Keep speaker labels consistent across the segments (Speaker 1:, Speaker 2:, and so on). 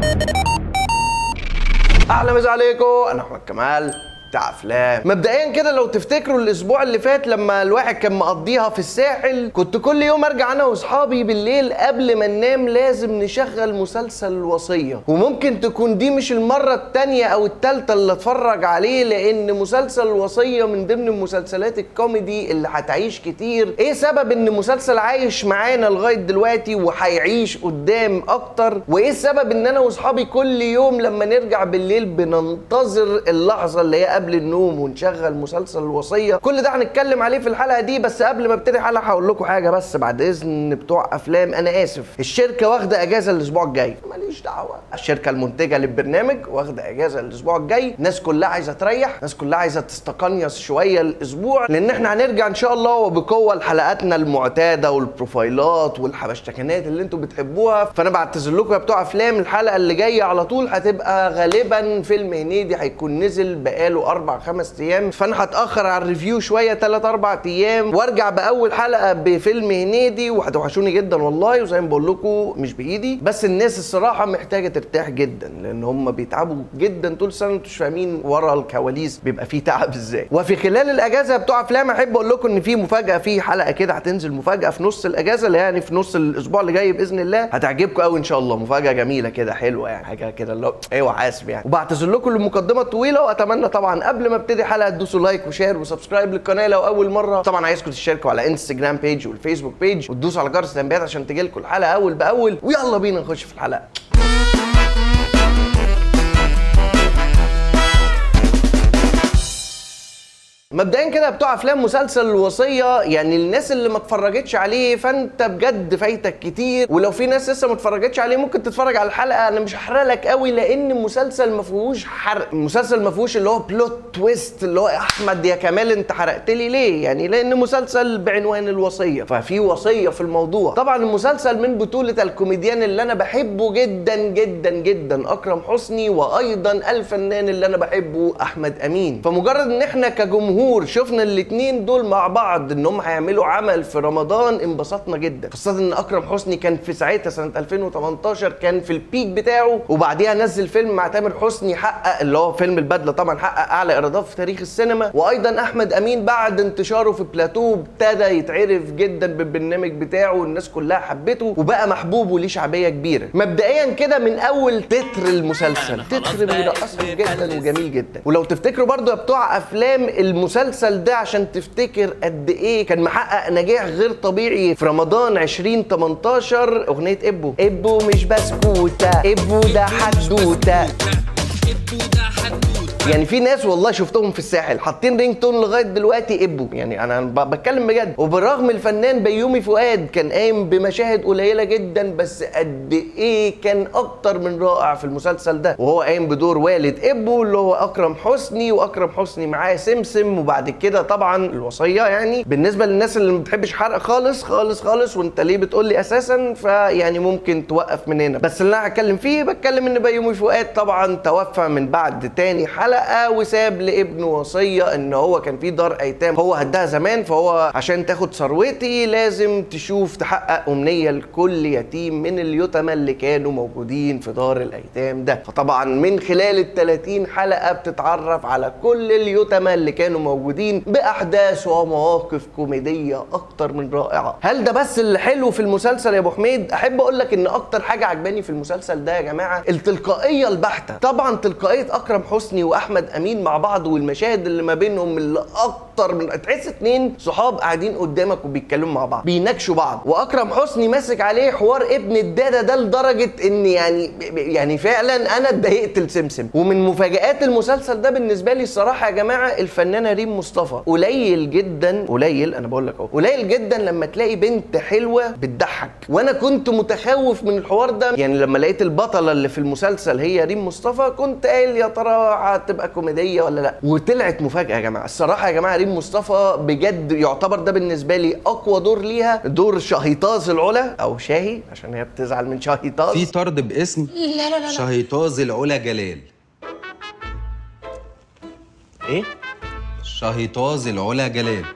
Speaker 1: اهلا مسا عليكم انا احمد كمال بتاع افلام مبدئيا كده لو تفتكروا الاسبوع اللي فات لما الواحد كان مقضيها في الساحل كنت كل يوم ارجع انا واصحابي بالليل قبل ما ننام لازم نشغل مسلسل الوصيه وممكن تكون دي مش المره التانية او التالتة اللي اتفرج عليه لان مسلسل الوصيه من ضمن المسلسلات الكوميدي اللي هتعيش كتير ايه سبب ان مسلسل عايش معانا لغايه دلوقتي وهيعيش قدام اكتر وايه السبب ان انا واصحابي كل يوم لما نرجع بالليل بننتظر اللحظه اللي هي قبل النوم ونشغل مسلسل الوصيه كل ده هنتكلم عليه في الحلقه دي بس قبل ما ابتدي الحلقه هقول لكم حاجه بس بعد اذن بتوع افلام انا اسف الشركه واخده اجازه الاسبوع الجاي ماليش دعوه الشركه المنتجه للبرنامج واخده اجازه الاسبوع الجاي الناس كلها عايزه تريح الناس كلها عايزه تستقنيص شويه الاسبوع لان احنا هنرجع ان شاء الله وبقوه لحلقاتنا المعتاده والبروفايلات والحبشتكنات اللي انتوا بتحبوها فانا بعتذر لكم يا بتوع افلام الحلقه اللي جايه على طول هتبقى غالبا فيلم هنيدي هيكون نزل بقاله اربع خمس ايام فانا هتاخر على الريفيو شويه ثلاث اربع ايام وارجع باول حلقه بفيلم هنيدي وهتوحشوني جدا والله وزي ما بقول لكم مش بايدي بس الناس الصراحه محتاجه ترتاح جدا لان هم بيتعبوا جدا طول السنه انتوا مش فاهمين ورا الكواليس بيبقى فيه تعب ازاي وفي خلال الاجازه بتوع افلام احب اقول لكم ان في مفاجاه في حلقه كده هتنزل مفاجاه في نص الاجازه اللي يعني في نص الاسبوع اللي جاي باذن الله هتعجبكم قوي ان شاء الله مفاجاه جميله كده حلوه يعني حاجه كده اللي هو ايوه حاسب يعني وبعتذر لكم المقدمه الطويله واتمنى طبعا قبل ما ابتدي حلقه تدوسوا لايك وشير وسبسكرايب للقناه لو اول مره طبعا عايزكم تشتركوا على انستجرام بيج والفيسبوك بيج وتدوسوا على جرس التنبيهات عشان تجيلكم الحلقه اول باول ويلا بينا نخش في الحلقه مبدئيا كده بتوع افلام مسلسل الوصيه يعني الناس اللي ما اتفرجتش عليه فانت بجد فايتك كتير ولو في ناس لسه ما اتفرجتش عليه ممكن تتفرج على الحلقه انا مش هحرق لك قوي لان المسلسل ما فيهوش حرق المسلسل ما فيهوش اللي هو بلوت تويست اللي هو يا احمد يا كمال انت حرقت لي ليه يعني لان مسلسل بعنوان الوصيه ففي وصيه في الموضوع طبعا المسلسل من بطوله الكوميديان اللي انا بحبه جدا جدا جدا اكرم حسني وايضا الفنان اللي انا بحبه احمد امين فمجرد ان احنا كجمهور جمهور شفنا الاثنين دول مع بعض ان هم هيعملوا عمل في رمضان انبسطنا جدا خاصه ان اكرم حسني كان في ساعتها سنه 2018 كان في البيك بتاعه وبعديها نزل فيلم مع تامر حسني حقق اللي هو فيلم البدله طبعا حقق اعلى ايرادات في تاريخ السينما وايضا احمد امين بعد انتشاره في بلاتو ابتدى يتعرف جدا بالبرنامج بتاعه والناس كلها حبته وبقى محبوب وليه شعبيه كبيره مبدئيا كده من اول تتر المسلسل تتر بيرقصهم جدا وجميل جدا ولو تفتكروا برضو يا بتوع افلام المسلسل المسلسل ده عشان تفتكر قد ايه كان محقق نجاح غير طبيعي في رمضان 2018 اغنيه ابو ابو مش بسكوته ابو ده حدوته يعني في ناس والله شفتهم في الساحل حاطين رينج تون لغايه دلوقتي ابو يعني انا ب- بتكلم بجد وبالرغم الفنان بيومي فؤاد كان قايم بمشاهد قليله جدا بس قد ايه كان اكتر من رائع في المسلسل ده وهو قايم بدور والد ابو اللي هو اكرم حسني واكرم حسني معاه سمسم وبعد كده طبعا الوصيه يعني بالنسبه للناس اللي ما بتحبش حرق خالص خالص خالص وانت ليه بتقول لي اساسا فيعني ممكن توقف من هنا بس اللي انا هتكلم فيه بتكلم ان بيومي فؤاد طبعا توفى من بعد تاني حلقه وساب لابنه وصيه ان هو كان في دار ايتام هو هدها زمان فهو عشان تاخد ثروتي لازم تشوف تحقق امنيه لكل يتيم من اليتامى اللي كانوا موجودين في دار الايتام ده فطبعا من خلال ال 30 حلقه بتتعرف على كل اليتامى اللي كانوا موجودين باحداث ومواقف كوميديه اكتر من رائعه هل ده بس اللي حلو في المسلسل يا ابو حميد احب اقول لك ان اكتر حاجه عجباني في المسلسل ده يا جماعه التلقائيه البحته طبعا تلقائيه اكرم حسني واحمد امين مع بعض والمشاهد اللي ما بينهم اللي اكتر من تحس اتنين صحاب قاعدين قدامك وبيتكلموا مع بعض بيناقشوا بعض واكرم حسني ماسك عليه حوار ابن الداده ده لدرجه ان يعني يعني فعلا انا اتضايقت لسمسم ومن مفاجات المسلسل ده بالنسبه لي الصراحه يا جماعه الفنانه ريم مصطفى قليل جدا قليل انا بقول لك اهو قليل جدا لما تلاقي بنت حلوه بتضحك وانا كنت متخوف من الحوار ده يعني لما لقيت البطله اللي في المسلسل هي ريم مصطفى كنت قايل يا ترى هتبقى كوميديه ولا لا وطلعت مفاجاه يا جماعه الصراحه يا جماعه ريم مصطفى بجد يعتبر ده بالنسبه لي اقوى دور ليها دور شهيطاز العلا او شاهي عشان هي بتزعل من شهيطاز
Speaker 2: في طرد باسم
Speaker 3: لا لا لا لا
Speaker 2: شهيطاز العلا جلال
Speaker 1: ايه
Speaker 2: شهيطاز العلا جلال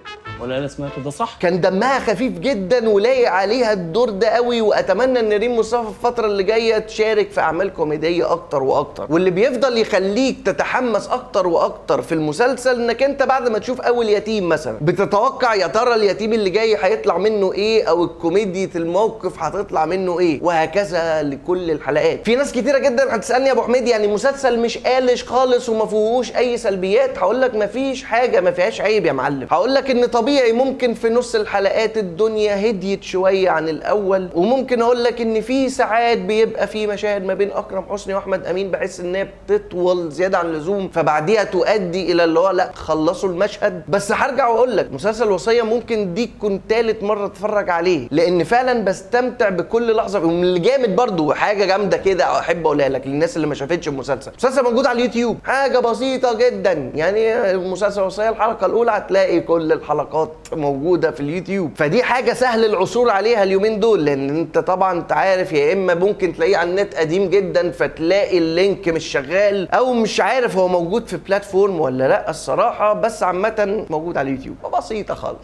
Speaker 3: ولا انا سمعت ده صح
Speaker 1: كان دمها خفيف جدا ولايق عليها الدور ده قوي واتمنى ان ريم مصطفى في الفتره اللي جايه تشارك في اعمال كوميديه اكتر واكتر واللي بيفضل يخليك تتحمس اكتر واكتر في المسلسل انك انت بعد ما تشوف اول يتيم مثلا بتتوقع يا ترى اليتيم اللي جاي هيطلع منه ايه او الكوميديا الموقف هتطلع منه ايه وهكذا لكل الحلقات في ناس كتيره جدا هتسالني يا ابو حميد يعني مسلسل مش قالش خالص وما فيهوش اي سلبيات هقول لك ما فيش حاجه ما فيهاش عيب يا معلم هقول لك ان طبيعي ممكن في نص الحلقات الدنيا هديت شويه عن الاول وممكن اقول لك ان في ساعات بيبقى في مشاهد ما بين اكرم حسني واحمد امين بحس ان هي بتطول زياده عن اللزوم فبعديها تؤدي الى اللي هو لا خلصوا المشهد بس هرجع واقول لك مسلسل وصيه ممكن دي تكون تالت مره اتفرج عليه لان فعلا بستمتع بكل لحظه ومن اللي جامد برضو حاجه جامده كده احب اقولها لك للناس اللي ما شافتش المسلسل المسلسل موجود على اليوتيوب حاجه بسيطه جدا يعني مسلسل وصيه الحلقه الاولى هتلاقي كل الحلقات موجوده في اليوتيوب فدي حاجه سهل العثور عليها اليومين دول لان انت طبعا انت عارف يا اما ممكن تلاقيه على النت قديم جدا فتلاقي اللينك مش شغال او مش عارف هو موجود في بلاتفورم ولا لا الصراحه بس عامه موجود على اليوتيوب بسيطه خالص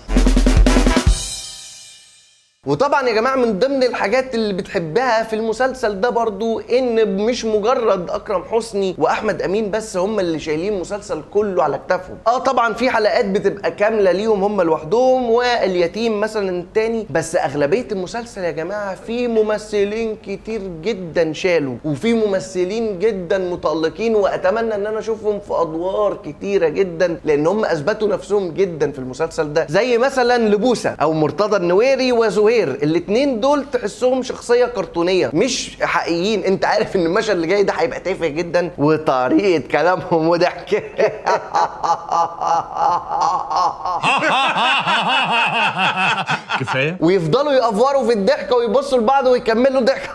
Speaker 1: وطبعا يا جماعه من ضمن الحاجات اللي بتحبها في المسلسل ده برضو ان مش مجرد اكرم حسني واحمد امين بس هم اللي شايلين المسلسل كله على كتافهم اه طبعا في حلقات بتبقى كامله ليهم هم لوحدهم واليتيم مثلا التاني بس اغلبيه المسلسل يا جماعه في ممثلين كتير جدا شالوا وفي ممثلين جدا متالقين واتمنى ان انا اشوفهم في ادوار كتيره جدا لان هم اثبتوا نفسهم جدا في المسلسل ده زي مثلا لبوسه او مرتضى النويري وزهير الاتنين دول تحسهم شخصيه كرتونيه مش حقيقيين انت عارف ان المشهد اللي جاي ده هيبقى تافه جدا وطريقه كلامهم وضحك
Speaker 3: كفايه
Speaker 1: ويفضلوا يأفوروا في الضحكه ويبصوا لبعض ويكملوا ضحك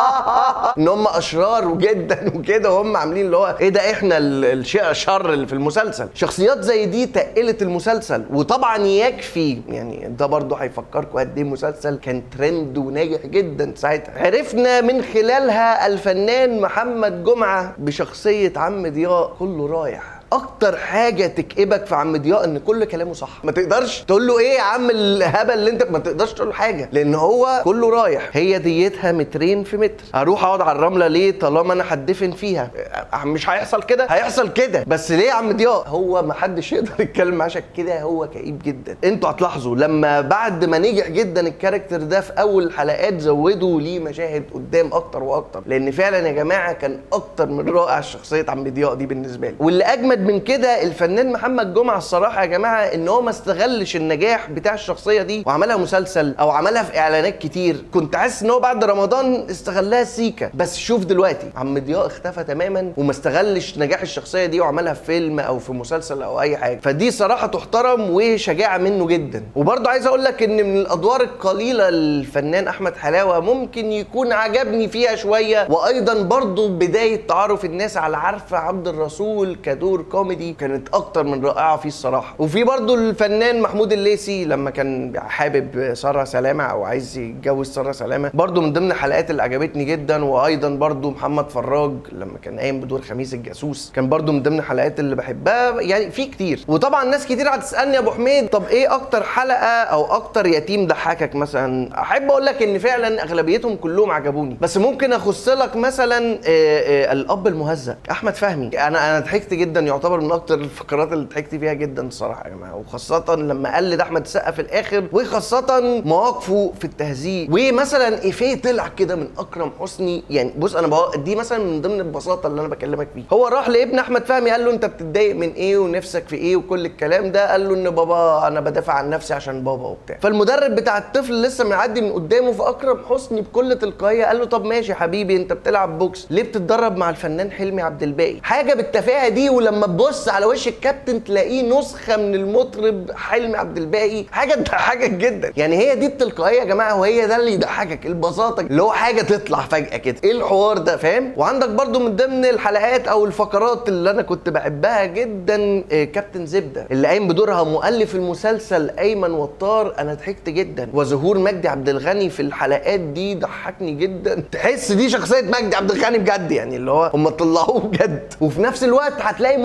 Speaker 1: ان هم اشرار جدا وكده وهم عاملين اللي هو ايه ده احنا ال- الشيء الشر اللي في المسلسل شخصيات زي دي تقلت المسلسل وطبعا يكفي يعني ده برضه هيفكركم قد ايه مسلسل كان ترند وناجح جدا ساعتها عرفنا من خلالها الفنان محمد جمعه بشخصيه عم ضياء كله رايح اكتر حاجه تكئبك في عم ضياء ان كل كلامه صح ما تقدرش تقول له ايه يا عم الهبل اللي انت ما تقدرش تقول له حاجه لان هو كله رايح هي ديتها مترين في متر هروح اقعد على الرمله ليه طالما انا هتدفن فيها أه، مش هيحصل كده هيحصل كده بس ليه يا عم ضياء هو ما حدش يقدر يتكلم معاه عشان كده هو كئيب جدا انتوا هتلاحظوا لما بعد ما نجح جدا الكاركتر ده في اول الحلقات زودوا ليه مشاهد قدام اكتر واكتر لان فعلا يا جماعه كان اكتر من رائع شخصيه عم ضياء دي بالنسبه لي واللي اجمد من كده الفنان محمد جمعه الصراحه يا جماعه ان هو ما استغلش النجاح بتاع الشخصيه دي وعملها مسلسل او عملها في اعلانات كتير كنت حاسس ان هو بعد رمضان استغلها سيكا بس شوف دلوقتي عم ضياء اختفى تماما وما استغلش نجاح الشخصيه دي وعملها في فيلم او في مسلسل او اي حاجه فدي صراحه تحترم وشجاعه منه جدا وبرضه عايز اقول لك ان من الادوار القليله الفنان احمد حلاوه ممكن يكون عجبني فيها شويه وايضا برضه بدايه تعارف الناس على عارفه عبد الرسول كدور كوميدي كانت اكتر من رائعه فيه الصراحه وفي برضه الفنان محمود الليثي لما كان حابب ساره سلامه او عايز يتجوز ساره سلامه برضه من ضمن الحلقات اللي عجبتني جدا وايضا برضه محمد فراج لما كان قايم بدور خميس الجاسوس كان برضه من ضمن الحلقات اللي بحبها يعني في كتير وطبعا ناس كتير هتسالني يا ابو حميد طب ايه اكتر حلقه او اكتر يتيم ضحكك مثلا احب اقول لك ان فعلا اغلبيتهم كلهم عجبوني بس ممكن اخص لك مثلا آه، آه، الاب المهزأ احمد فهمي انا انا ضحكت جدا يعتبر من اكتر الفقرات اللي ضحكت فيها جدا الصراحه يا جماعه وخاصه لما قلد احمد السقا في الاخر وخاصه مواقفه في التهزيء ومثلا ايفيه طلع كده من اكرم حسني يعني بص انا بقى دي مثلا من ضمن البساطه اللي انا بكلمك فيه هو راح لابن احمد فهمي قال له انت بتتضايق من ايه ونفسك في ايه وكل الكلام ده قال له ان بابا انا بدافع عن نفسي عشان بابا وبتاع فالمدرب بتاع الطفل لسه معدي من قدامه فاكرم حسني بكل تلقائيه قال له طب ماشي يا حبيبي انت بتلعب بوكس ليه بتتدرب مع الفنان حلمي عبد الباقي حاجه بالتفاهه دي ولما تبص على وش الكابتن تلاقيه نسخه من المطرب حلمي عبد الباقي حاجه تضحكك جدا يعني هي دي التلقائيه يا جماعه وهي ده اللي يضحكك البساطه اللي هو حاجه تطلع فجاه كده ايه الحوار ده فاهم وعندك برضو من ضمن الحلقات او الفقرات اللي انا كنت بحبها جدا آه، كابتن زبده اللي قايم بدورها مؤلف المسلسل ايمن وطار انا ضحكت جدا وظهور مجدي عبد الغني في الحلقات دي ضحكني جدا تحس دي شخصيه مجدي عبد الغني بجد يعني اللي هو هم طلعوه بجد وفي نفس الوقت هتلاقي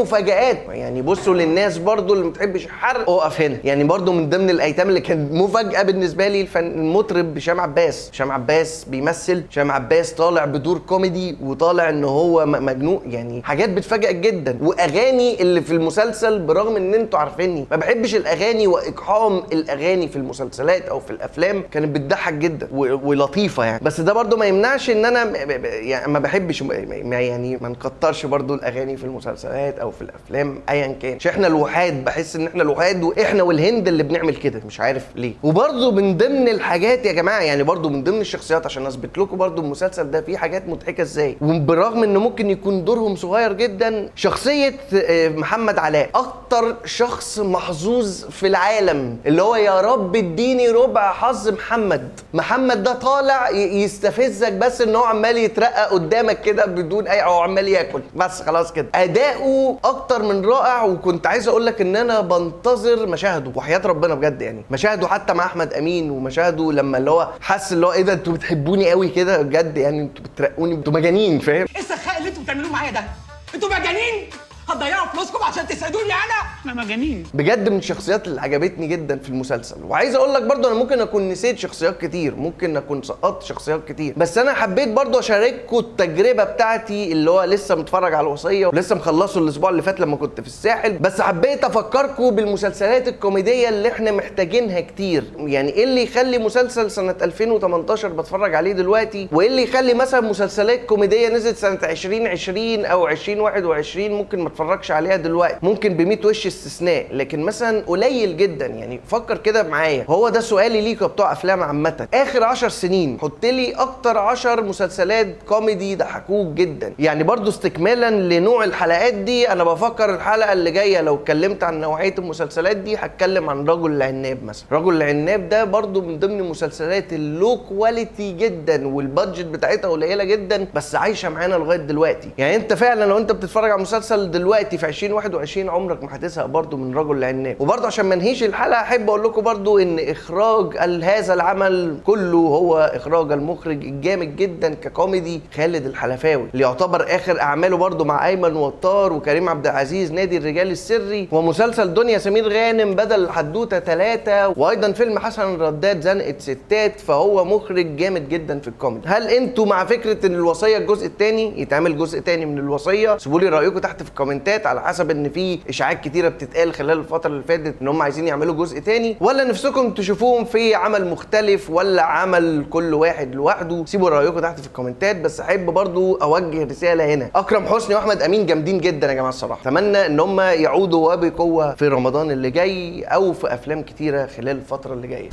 Speaker 1: مفاجآت يعني بصوا للناس برضو اللي ما بتحبش الحرق اقف هنا يعني برضو من ضمن الايتام اللي كانت مفاجاه بالنسبه لي الفن المطرب هشام عباس هشام عباس بيمثل هشام عباس طالع بدور كوميدي وطالع ان هو م- مجنون يعني حاجات بتفاجئك جدا واغاني اللي في المسلسل برغم ان انتوا عارفيني ما بحبش الاغاني واقحام الاغاني في المسلسلات او في الافلام كانت بتضحك جدا و- ولطيفه يعني بس ده برضو ما يمنعش ان انا م- ب- ب- يعني ما بحبش م- ما يعني ما نكترش برضو الاغاني في المسلسلات او في الافلام ايا كان مش احنا الوحاد بحس ان احنا الوحاد واحنا والهند اللي بنعمل كده مش عارف ليه وبرضو من ضمن الحاجات يا جماعه يعني برضو من ضمن الشخصيات عشان اثبت لكم برضو المسلسل ده فيه حاجات مضحكه ازاي وبالرغم ان ممكن يكون دورهم صغير جدا شخصيه آه، محمد علاء اكتر شخص محظوظ في العالم اللي هو يا رب اديني ربع حظ محمد محمد ده طالع ي- يستفزك بس ان هو عمال يترقى قدامك كده بدون اي او عمال ياكل بس خلاص كده اداؤه اكتر من رائع وكنت عايز اقول لك ان انا بنتظر مشاهده وحياه ربنا بجد يعني مشاهده حتى مع احمد امين ومشاهده لما اللي هو حس اللي هو ايه ده انتوا بتحبوني قوي كده بجد يعني انتوا بترقوني انتوا مجانين فاهم
Speaker 3: ايه السخاء اللي انتوا بتعملوه معايا ده؟ انتوا مجانين؟ هتضيعوا فلوسكم عشان تسعدوني انا؟ احنا مجانين
Speaker 1: بجد من الشخصيات اللي عجبتني جدا في المسلسل وعايز اقول لك برضو انا ممكن اكون نسيت شخصيات كتير ممكن اكون سقطت شخصيات كتير بس انا حبيت برضو اشارككم التجربه بتاعتي اللي هو لسه متفرج على الوصيه ولسه مخلصه الاسبوع اللي فات لما كنت في الساحل بس حبيت افكركم بالمسلسلات الكوميديه اللي احنا محتاجينها كتير يعني ايه اللي يخلي مسلسل سنه 2018 بتفرج عليه دلوقتي وايه اللي يخلي مثلا مسلسلات كوميديه نزلت سنه 2020 او 2021 ممكن ما اتفرجش عليها دلوقتي ممكن ب 100 وش استثناء لكن مثلا قليل جدا يعني فكر كده معايا هو ده سؤالي ليكوا يا بتوع افلام عامه اخر 10 سنين حط لي اكتر 10 مسلسلات كوميدي ضحكوك جدا يعني برضو استكمالا لنوع الحلقات دي انا بفكر الحلقه اللي جايه لو اتكلمت عن نوعيه المسلسلات دي هتكلم عن رجل العناب مثلا رجل العناب ده برضو من ضمن المسلسلات اللو كواليتي جدا والبادجت بتاعتها قليله جدا بس عايشه معانا لغايه دلوقتي يعني انت فعلا لو انت بتتفرج على مسلسل دلوقتي في 2021 عمرك ما هتزهق برضو من رجل العناب وبرضو عشان ما انهيش الحلقه احب اقول لكم برضو ان اخراج ال- هذا العمل كله هو اخراج المخرج الجامد جدا ككوميدي خالد الحلفاوي اللي يعتبر اخر اعماله برضو مع ايمن وطار وكريم عبد العزيز نادي الرجال السري ومسلسل دنيا سمير غانم بدل الحدوته ثلاثه وايضا فيلم حسن الرداد زنقه ستات فهو مخرج جامد جدا في الكوميدي هل انتوا مع فكره ان الوصيه الجزء الثاني يتعمل جزء ثاني من الوصيه سيبوا لي رايكم تحت في الكومنتات على حسب ان في اشاعات كتيره بتتقال خلال الفتره اللي فاتت ان هم عايزين يعملوا جزء ثاني ولا نفسكم تشوفوهم في عمل مختلف ولا عمل كل واحد لوحده سيبوا رايكم تحت في الكومنتات بس احب برضو اوجه رساله هنا اكرم حسني واحمد امين جامدين جدا يا جماعه الصراحه اتمنى ان هم يعودوا وبقوه في رمضان اللي جاي او في افلام كتيره خلال الفتره اللي جايه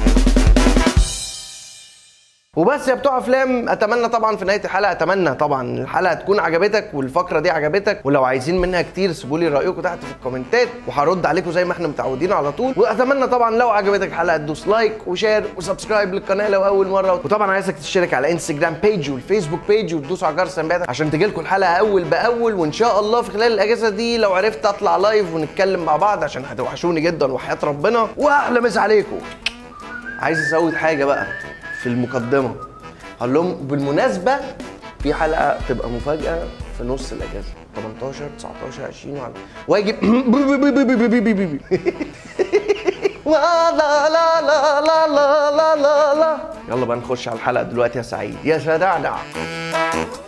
Speaker 1: وبس يا بتوع افلام اتمنى طبعا في نهايه الحلقه اتمنى طبعا الحلقه تكون عجبتك والفقره دي عجبتك ولو عايزين منها كتير سيبوا لي رايكم تحت في الكومنتات وهرد عليكم زي ما احنا متعودين على طول واتمنى طبعا لو عجبتك الحلقه تدوس لايك وشير وسبسكرايب للقناه لو اول مره وطبعا عايزك تشترك على انستجرام بيج والفيسبوك بيج وتدوس على جرس التنبيهات عشان تجيلكم الحلقه اول باول وان شاء الله في خلال الاجازه دي لو عرفت اطلع لايف ونتكلم مع بعض عشان هتوحشوني جدا وحياه ربنا واحلى مسا عليكم عايز ازود حاجه بقى في المقدمه قال لهم بالمناسبه في حلقه تبقى مفاجاه في نص الاجازه 18 19 20 وعلى واجب لا لا لا لا لا لا لا لا لا يلا بقى نخش على الحلقه دلوقتي يا سعيد يا سدعدع